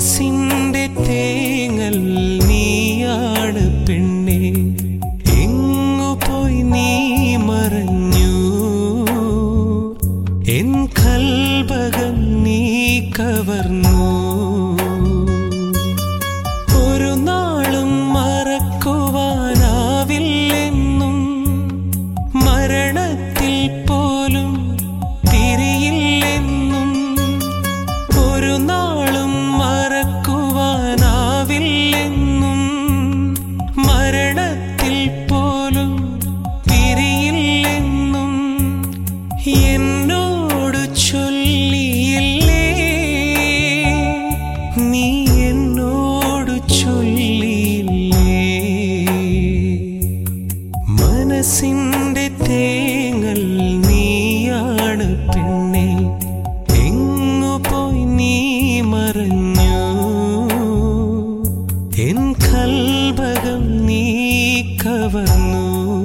മനസ്സിന്റെ തേങ്ങൽ നീയാണ് പെണ്ണെ എങ്ങു പോയി നീ മറഞ്ഞു എൻ കൽബകം നീ കവർന്നു ഒരു നാളും മറക്കുവാനാവില്ലെന്നും മരണത്തിൽ പോലും തിരിയില്ലെന്നും ഒരു നാളും മറക്കുവാനാവില്ലെന്നും മരണത്തിൽ പോലും പിരിയില്ലെന്നും എന്നോട് ചൊല്ലിയില്ലേ നീ എന്നോട് ചൊല്ലിയില്ലേ മനസ്സിന്റെ തേങ്ങൽ നീയാണ് പെണ്ണെ എങ്ങു പോയി നീ മറഞ്ഞു എൻ കൽബകം നീ കവർന്നു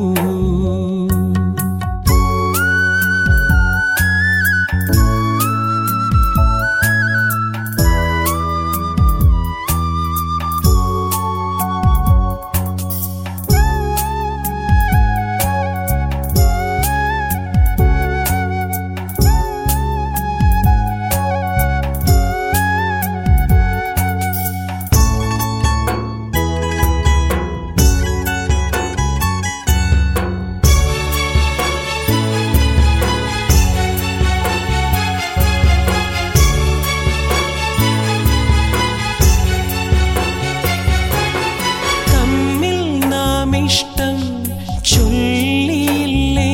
തമ്മിൽ നാം ഇഷ്ടം ചൊല്ലിയില്ലേ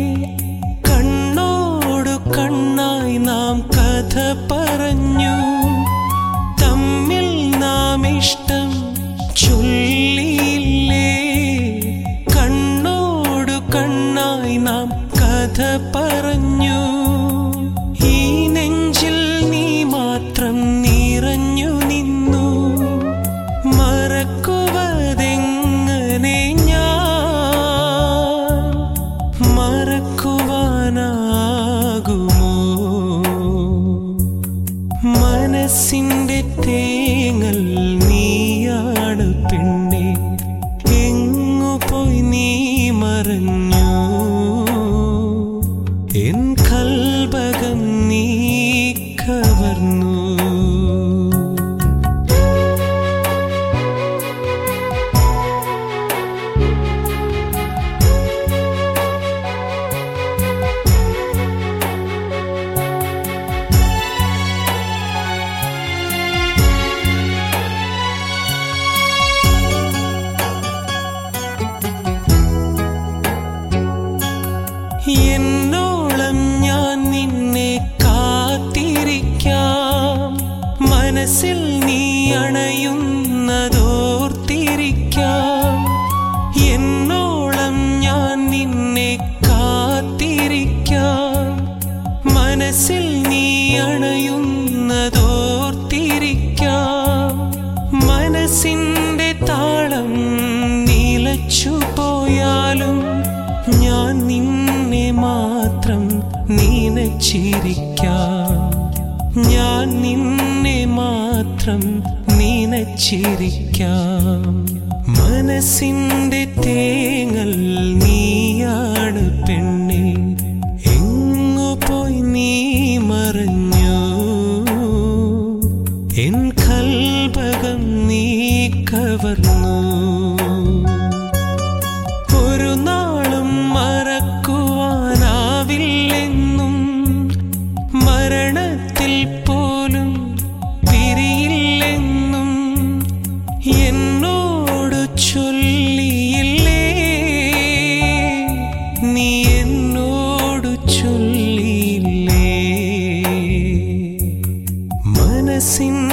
കണ്ണോടു കണ്ണായി നാം കഥ പറഞ്ഞു തമ്മിൽ നാം ഇഷ്ടം ചൊല്ലിയില്ലേ കണ്ണോടു കണ്ണായി നാം കഥ പറഞ്ഞു ഈ നെഞ്ചിൽ നീ മാത്രം നിറഞ്ഞു നിന്നു മറക്കുവതെങ്ങനെ ഞാൻ മറക്കുവാനാകുമോ മനസ്സിന്റെ തേങ്ങൽ നീയാണ് പെണ്ണെ എങ്ങു പോയി നീ മറഞ്ഞു എൻ കൽബകം നീ കവർന്നു എന്നോളം ഞാൻ നിന്നെ കാത്തിരിക്കാം മനസ്സിൽ നീ അണയുന്നതോർത്തിരിക്കാം എന്നോളം ഞാൻ നിന്നെ കാത്തിരിക്കാം മനസ്സിൽ നീ അണയുന്നതോർത്തിരിക്കാം മനസ്സിന്റെ താളം നീലച്ചു പോയാലും ഞാൻ നിന്നെ മാത്രം നീനച്ചിരിക്കാം ഞാൻ നിന്നെ മാത്രം നീനച്ചിരിക്കാം മനസ്സിന്റെ തേങ്ങൽ നീയാണ് പെണ്ണെ എങ്ങു പോയി നീ മറഞ്ഞു എൻ കൽബകം നീ കവർന്നു ഒരു നാളും മറക്കുവാനാവില്ലെന്നും മരണത്തിൽ പോലും പിരിയില്ലെന്നും എന്നോട് ചൊല്ലിയില്ലേ നീ എന്നോട് ചൊല്ലിയില്ലേ മനസ്സിൻ